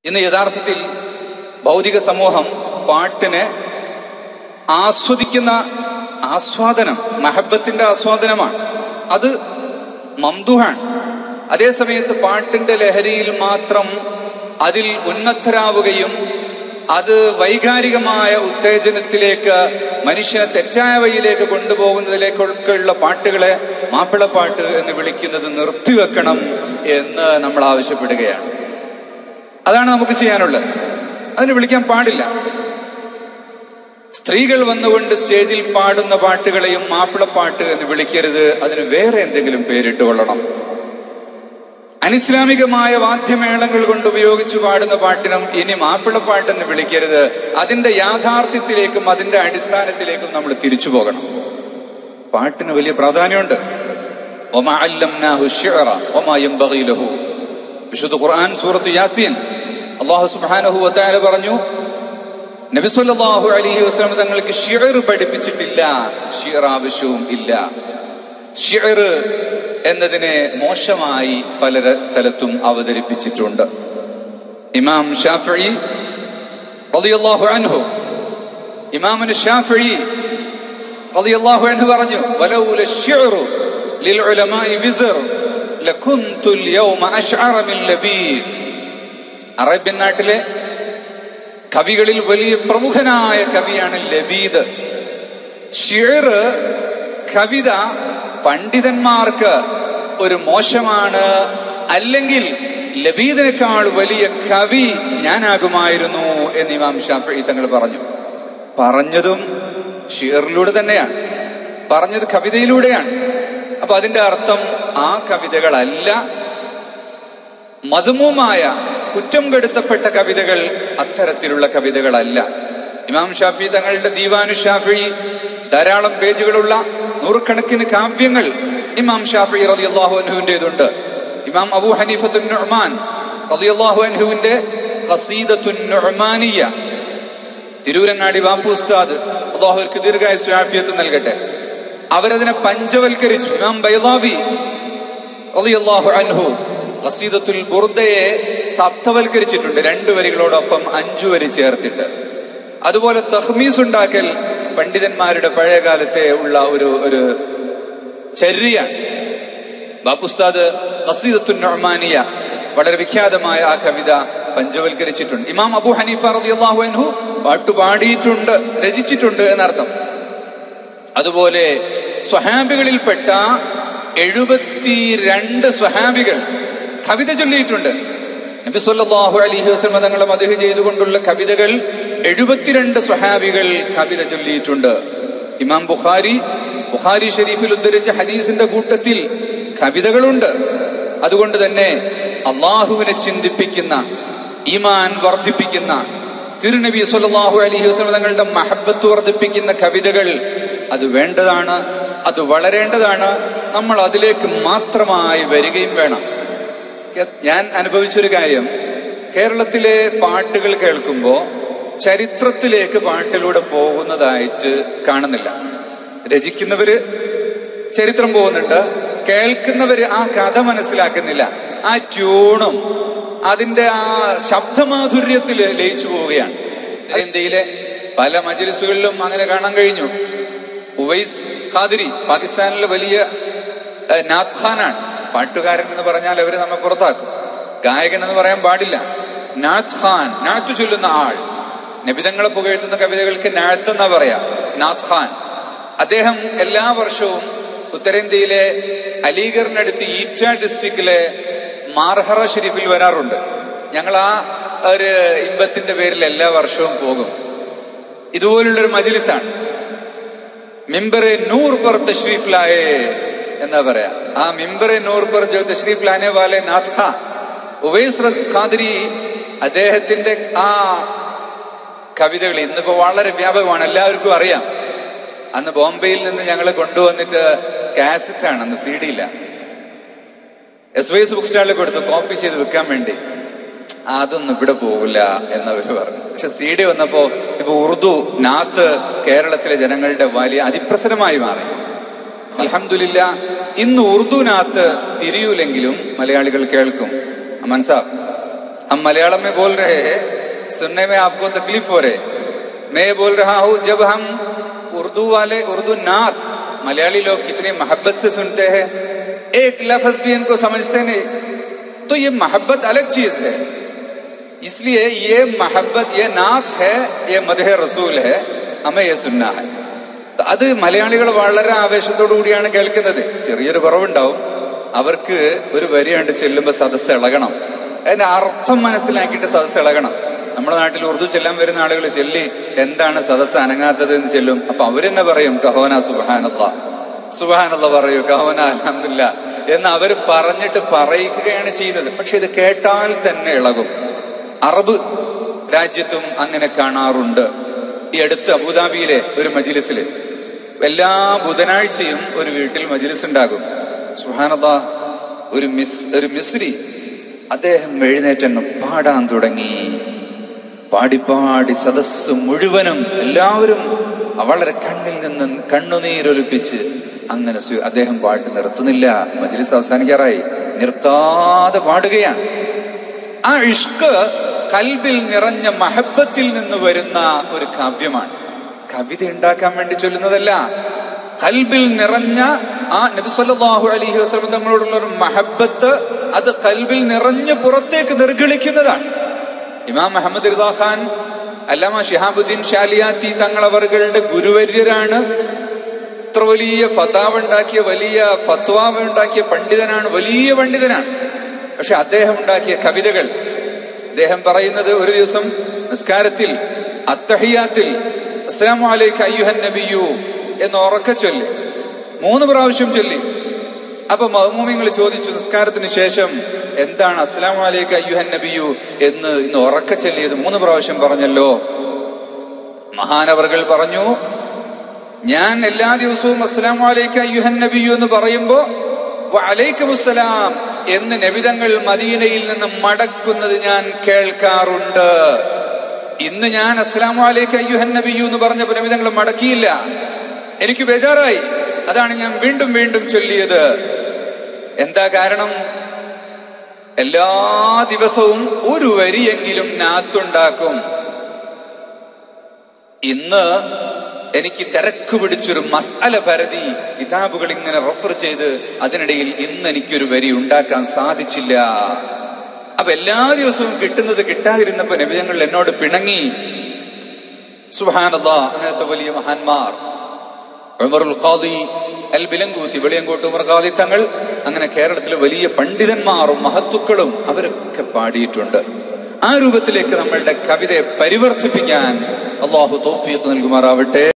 ഇന്ന് യഥാർത്ഥത്തിൽ ഭൗതിക സമൂഹം പാട്ടിനെ ആസ്വദിക്കുന്ന ആസ്വാദനം മഹബത്തിന്റെ ആസ്വാദനമാണ് അത് മംദുഹാണ് അതേ സമയത്ത് പാട്ടിന്റെ ലഹരിയിൽ മാത്രം അതിൽ ഉന്മത്തരാവുകയും അത് വൈകാരികമായ ഉത്തേജനത്തിലേക്ക് മനുഷ്യനെ തെറ്റായ വഴിയിലേക്ക് കൊണ്ടുപോകുന്നതിലേക്കൊക്കെയുള്ള പാട്ടുകളെ മാപ്പിളപ്പാട്ട് എന്ന് വിളിക്കുന്നത് നിർത്തിവെക്കണം എന്ന് നമ്മൾ ആവശ്യപ്പെടുകയാണ് അതാണ് നമുക്ക് ചെയ്യാനുള്ളത് അതിന് വിളിക്കാൻ പാടില്ല സ്ത്രീകൾ വന്നുകൊണ്ട് സ്റ്റേജിൽ പാടുന്ന പാട്ടുകളെയും മാപ്പിളപ്പാട്ട് എന്ന് വിളിക്കരുത് അതിന് വേറെ എന്തെങ്കിലും പേരിട്ട് കൊള്ളണം അനിസ്ലാമികമായ വാദ്യമേളങ്ങൾ കൊണ്ട് ഉപയോഗിച്ചു പാടുന്ന പാട്ടിനും ഇനി മാപ്പിളപ്പാട്ടെന്ന് വിളിക്കരുത് അതിന്റെ യാഥാർത്ഥ്യത്തിലേക്കും അതിന്റെ അടിസ്ഥാനത്തിലേക്കും നമ്മൾ തിരിച്ചു പോകണം പാട്ടിന് വലിയ പ്രാധാന്യമുണ്ട് ഒമാ അല്ലംനാഹു ശിഅറ ഒമാ യംബഗി ലഹു വിശുദ്ധ ഖുർആൻ സൂറത്ത് യാസീൻ അള്ളാഹു സുബ്ഹാനഹു വതആല പറഞ്ഞു നബി സല്ലല്ലാഹു അലൈഹി വസല്ലം തങ്ങൾക്ക് ഷിഅർ പഠിപ്പിച്ചിട്ടില്ല ഷിഅർ ആവശ്യവും ഇല്ല ഷിഅർ എന്നതിനെ മോശമായി പല തലത്തും അവതരിപ്പിച്ചിട്ടുണ്ട് ഇമാം ഷാഫി റളിയല്ലാഹു അൻഹു ഇമാമുൻ ഷാഫി റളിയല്ലാഹു അൻഹു പറഞ്ഞു വലൗല ഷിഅറു ലിൽ ഉലമാഇ വിസർ ലകുൻതു اليوم അശ്അറ മിൻ ലബീദ് അറേബ്യൻ നാട്ടിലെ കവികളിൽ വലിയ പ്രമുഖനായ കവിയാണ് ലബീദ് ഷിർ കവിത പണ്ഡിതന്മാർക്ക് ഒരു മോശമാണ് അല്ലെങ്കിൽ ലബീദിനേക്കാൾ വലിയ കവി ഞാനാകുമായിരുന്നു എന്ന് ഇമാം ഷാഫി തങ്ങൾ പറഞ്ഞു പറഞ്ഞതും ഷിയറിലൂടെ തന്നെയാണ് പറഞ്ഞത് കവിതയിലൂടെയാണ് അപ്പൊ അതിന്റെ അർത്ഥം ആ കവിതകളല്ല മധുമുമായ കുറ്റം കെടുത്തപ്പെട്ട കവിതകൾ അത്തരത്തിലുള്ള കവിതകളല്ല ഇമാം ഷാഫി തങ്ങളുടെ ദീവാനു ഷാഫി ധാരാളം പേജുകളുള്ള നൂറുകണക്കിന് കാവ്യങ്ങൾ ഇമാം ഷാഫി റളിയല്ലാഹു അൻഹുവിൻ്റെതുണ്ട് ഇമാം അബൂ ഹനീഫത്തുൻ നുഅ്മാൻ റളിയല്ലാഹു അൻഹുവിന്റെ ഖസീദത്തുൻ നുഅ്മാനിയ തിരൂരങ്ങാടി ബാപ്പു ഉസ്താദ് അള്ളാഹുർക്ക് ദീർഘായുസ് ആഫിയത്ത് നൽകട്ടെ അവരതിനെ പഞ്ചവൽക്കരിച്ചു ഇമാം ബൈലാവി റളിയല്ലാഹു അൻഹു ഖസീദത്തുൽ ബുർദയെ സപ്തവൽക്കരിച്ചിട്ടുണ്ട് രണ്ടു വരികളോടൊപ്പം അഞ്ചു വരി ചേർത്തിട്ട് അതുപോലെ തഹ്മീസ് ഉണ്ടാക്കൽ പണ്ഡിതന്മാരുടെ പഴയ കാലത്തെ ഉള്ള ഒരു ഒരു ചര്യ ബാപ്പുസ്താദ് ഖസീദത്തുൻ നുഅ്മാനിയ വളരെ വിഖ്യാതമായ ആ കവിത പഞ്ചവൽക്കരിച്ചിട്ടുണ്ട് ഇമാം അബു ഹനീഫ റളിയല്ലാഹു അൻഹു പാട്ട് പാടിയിട്ടുണ്ട് രചിച്ചിട്ടുണ്ട് എന്നർത്ഥം അതുപോലെ സ്വഹാബികളിൽപ്പെട്ട എഴുപത്തിരണ്ട് സ്വഹാബികൾ കവിത ചൊല്ലിയിട്ടുണ്ട് നബി സല്ലല്ലാഹു അലൈഹി വസല്ലം തങ്ങളെ മദഹ് ചെയ്തുകൊണ്ടുള്ള കവിതകൾ എഴുപത്തിരണ്ട് സ്വഹാബികൾ കവിത ചൊല്ലിയിട്ടുണ്ട് ഇമാം ബുഖാരി ബുഖാരി ഷരീഫിൽ ഉദ്ധരിച്ച ഹദീസിന്റെ കൂട്ടത്തിൽ കവിതകളുണ്ട് അതുകൊണ്ട് തന്നെ അള്ളാഹുവിനെ ചിന്തിപ്പിക്കുന്ന ഈമാൻ വർദ്ധിപ്പിക്കുന്ന തിരുനബി സല്ലല്ലാഹു അലൈഹി വസല്ലം തങ്ങളുടെ മഹബത്ത് വർദ്ധിപ്പിക്കുന്ന കവിതകൾ അത് വേണ്ടതാണ് അത് വളരേണ്ടതാണ് നമ്മൾ അതിലേക്ക് മാത്രമായി വരികയും വേണം ഞാൻ അനുഭവിച്ചൊരു കാര്യം കേരളത്തിലെ പാട്ടുകൾ കേൾക്കുമ്പോൾ ചരിത്രത്തിലേക്ക് പാട്ടിലൂടെ പോകുന്നതായിട്ട് കാണുന്നില്ല രചിക്കുന്നവര് ചരിത്രം പോകുന്നുണ്ട് കേൾക്കുന്നവര് ആ കഥ മനസ്സിലാക്കുന്നില്ല ആ ട്യൂണും അതിന്റെ ആ ശബ്ദമാധുര്യത്തിൽ ലയിച്ചു പോവുകയാണ് ഇന്ത്യയിലെ പല മജലിസുകളിലും അങ്ങനെ കാണാൻ കഴിഞ്ഞു ഉവൈസ് ഖാദിരി പാകിസ്ഥാനിലെ വലിയ നാഥ് ഖാനാണ് പാട്ടുകാരൻ എന്ന് പറഞ്ഞാൽ അവര് നമ്മെ പുറത്താക്കും ഗായകൻ എന്ന് പറയാൻ പാടില്ല നാഥ് ഖാൻ നാത്ത് ചൊല്ലുന്ന ആൾ നബിതങ്ങളെ പുകഴ്ത്തുന്ന കവിതകൾക്ക് നാത്ത് എന്നാ പറയാ നാഥ് ഖാൻ അദ്ദേഹം എല്ലാ വർഷവും ഉത്തരേന്ത്യയിലെ അലീഗറിനടുത്ത് ഈറ്റ ഡിസ്ട്രിക്റ്റിലെ മാർഹറ ഷെരീഫിൽ വരാറുണ്ട് ഞങ്ങൾ ആ ഒരു ഇമ്പത്തിന്റെ പേരിൽ എല്ലാ വർഷവും പോകും ഇതുപോലുള്ളൊരു മജിലിസാണ് മിമ്പറെ നൂർ പർ തഷ്രീഫ് ലായേ എന്നാ പറയാ ആ മിമ്പറെ നൂർ പർ ജോ തഷ്രീഫ് ലാനെ വാലെ നാഥ് ഖാ ഉവൈസ് ഖാദിരി അദ്ദേഹത്തിന്റെ ആ കവിതകൾ ഇന്നിപ്പോ വളരെ വ്യാപകമാണ് എല്ലാവർക്കും അറിയാം അന്ന് ബോംബെയിൽ നിന്ന് ഞങ്ങൾ കൊണ്ടുവന്നിട്ട് കാസറ്റ് ആണ് അന്ന് സി ഡി ഇല്ല എസ് വൈസ് ബുക്ക് സ്റ്റാളിൽ കൊടുത്തു കോപ്പി ചെയ്ത് വിൽക്കാൻ വേണ്ടി അതൊന്നും ഇവിടെ പോകില്ല എന്നവര് പറഞ്ഞു പക്ഷെ സി ഡി വന്നപ്പോ ഇപ്പൊ ഉറുദു നാത്ത് കേരളത്തിലെ ജനങ്ങളുടെ വലിയ അതിപ്രസരമായി മാറി അലഹമില്ല ഇന്ന് ഉറുദുനാത്ത് തിരിയൂലെങ്കിലും മലയാളികൾ കേൾക്കും മനസ്സാ हम मलयालम में बोल रहे हैं सुनने में आपको तकलीफ हो रहे मैं ये बोल रहा हूँ जब हम उर्दू वाले उर्दू नात मलयाली लोग कितनी मोहब्बत से सुनते हैं एक लफ्ज भी इनको समझते नहीं तो ये मोहब्बत अलग चीज है इसलिए ये मोहब्बत ये नाथ है ये मदह रसूल है हमें ये सुनना है അത് മലയാളികൾ വളരെ ആവേശത്തോടു കൂടിയാണ് കേൾക്കുന്നത് ചെറിയൊരു കുറവുണ്ടാവും അവർക്ക് ഒരു വരി കണ്ട് ചെല്ലുമ്പോൾ സദസ്സ് ഇളകണം അതിന്റെ അർത്ഥം മനസ്സിലാക്കിയിട്ട് സദസ്സ് ഇളകണം നമ്മുടെ നാട്ടിൽ ഉറുദു ചെല്ലാൻ വരുന്ന ആളുകൾ ചെല്ലി എന്താണ് സദസ്സ് അനങ്ങാത്തത് എന്ന് ചെല്ലും അപ്പൊ അവരെന്നെ പറയും കഹോന സുബാനല്ല സുബാനല്ല പറയൂ കഹോന അലഹമില്ല എന്ന് അവർ പറഞ്ഞിട്ട് പറയിക്കുകയാണ് ചെയ്യുന്നത് പക്ഷെ ഇത് കേട്ടാൽ തന്നെ ഇളകും അറബ് രാജ്യത്തും അങ്ങനെ കാണാറുണ്ട് ഈ അടുത്ത് അബുദാബിയിലെ ഒരു മജിലിസിൽ എല്ലാ ബുധനാഴ്ചയും ഒരു വീട്ടിൽ മജിലിസ് ഉണ്ടാകും സുഹാനത ഒരു മിസ് ഒരു മിസ്രി അദ്ദേഹം എഴുന്നേറ്റങ്ങ് പാടാൻ തുടങ്ങി പാടി പാടി സദസ്സ് മുഴുവനും എല്ലാവരും വളരെ കണ്ണിൽ നിന്ന് കണ്ണുനീരൊലിപ്പിച്ച് അങ്ങനെ സ്വ- അദ്ദേഹം പാട്ട് നിർത്തുന്നില്ല മജിലിസ് അവസാനിക്കാറായി നിർത്താതെ പാടുകയാണ് ആ ഇഷ്ക് കൽബിൽ നിറഞ്ഞ മഹബത്തിൽ നിന്ന് വരുന്ന ഒരു കാവ്യമാണ് കവിത ഉണ്ടാക്കാൻ വേണ്ടി ചൊല്ലുന്നതല്ല കൽബിൽ നിറഞ്ഞ ആ നബി സല്ലല്ലാഹു അലൈഹി വസല്ലം തങ്ങളോടുള്ള ഒരു മഹബത്ത് അത് കൽബിൽ നിറഞ്ഞ് പുറത്തേക്ക് നിർഗളിക്കുന്നതാണ് ഇമാം മുഹമ്മദ് റിദാ ഖാൻ അല്ലാമ ഷിഹാബുദ്ദീൻ ഷാലിയാത്തി തങ്ങളവറുകളുടെ ഗുരുവര്യരാണ് ഇത്ര വലിയ ഫതാവ് ഉണ്ടാക്കിയ വലിയ ഫത്വാവ് ഉണ്ടാക്കിയ പണ്ഡിതനാണ് വലിയ പണ്ഡിതനാണ് പക്ഷെ അദ്ദേഹം ഉണ്ടാക്കിയ കവിതകൾ അദ്ദേഹം പറയുന്നത് ഒരു ദിവസം നിസ്കാരത്തിൽ അത്തഹിയാത്തിൽ അസ്സലാമു അലൈക അയ്യുഹൻ നബിയു എന്ന് ഉറക്ക ചൊല്ലി മൂന്ന് പ്രാവശ്യം ചൊല്ലി അപ്പൊ മഹമൂമിങ്ങൾ ചോദിച്ചു നിസ്കാരത്തിന് ശേഷം എന്താണ് അസ്സലാമു അലൈക അയ്യുഹൻ നബിയു എന്ന് ഇന്ന് ഉറക്ക ചൊല്ലിയത് മൂന്ന് പ്രാവശ്യം പറഞ്ഞല്ലോ മഹാനവറുകൾ പറഞ്ഞു ഞാൻ എല്ലാ ദിവസവും അസ്സലാമു അലൈക അയ്യുഹൻ നബിയു എന്ന് പറയുമ്പോ അലൈക്കുമുസ്സലാം എന്ന് നബിതങ്ങൾ മദീനയിൽ നിന്ന് മടക്കുന്നത് ഞാൻ കേൾക്കാറുണ്ട് ഇന്ന് ഞാൻ അസ്സലാമു അലൈക അയ്യുഹൻ നബിയു എന്ന് പറഞ്ഞപ്പോൾ നബിതങ്ങൾ മടക്കിയില്ല എനിക്ക് ബേജാറായി അതാണ് ഞാൻ വീണ്ടും വീണ്ടും ചൊല്ലിയത് എന്താ കാരണം എല്ലാ ദിവസവും ഒരു വരിയെങ്കിലും നാത്തുണ്ടാക്കും ഇന്ന് എനിക്ക് തിരക്ക് പിടിച്ചൊരു മസാല പരതി കിതാബുകൾ ഇങ്ങനെ റെഫർ ചെയ്ത് അതിനിടയിൽ ഇന്ന് എനിക്കൊരു വരി ഉണ്ടാക്കാൻ സാധിച്ചില്ല അപ്പൊ എല്ലാ ദിവസവും കിട്ടുന്നത് കിട്ടാതിരുന്നപ്പോ നബിതങ്ങൾ എന്നോട് പിണങ്ങി സുഹാനല്ലാ അങ്ങനത്തെ വലിയ മഹാന്മാർ ഉമറുൽ ഖാദി അൽ ബിലങ്കൂത്തി വെളിയങ്കോട്ട് ഉമർ ഖാദി തങ്ങൾ അങ്ങനെ കേരളത്തിലെ വലിയ പണ്ഡിതന്മാരും മഹത്തുക്കളും അവരൊക്കെ പാടിയിട്ടുണ്ട് ആ രൂപത്തിലേക്ക് നമ്മളുടെ കവിതയെ പരിവർത്തിപ്പിക്കാൻ അള്ളാഹു തോഫീക്ക് നൽകുമാറാവട്ടെ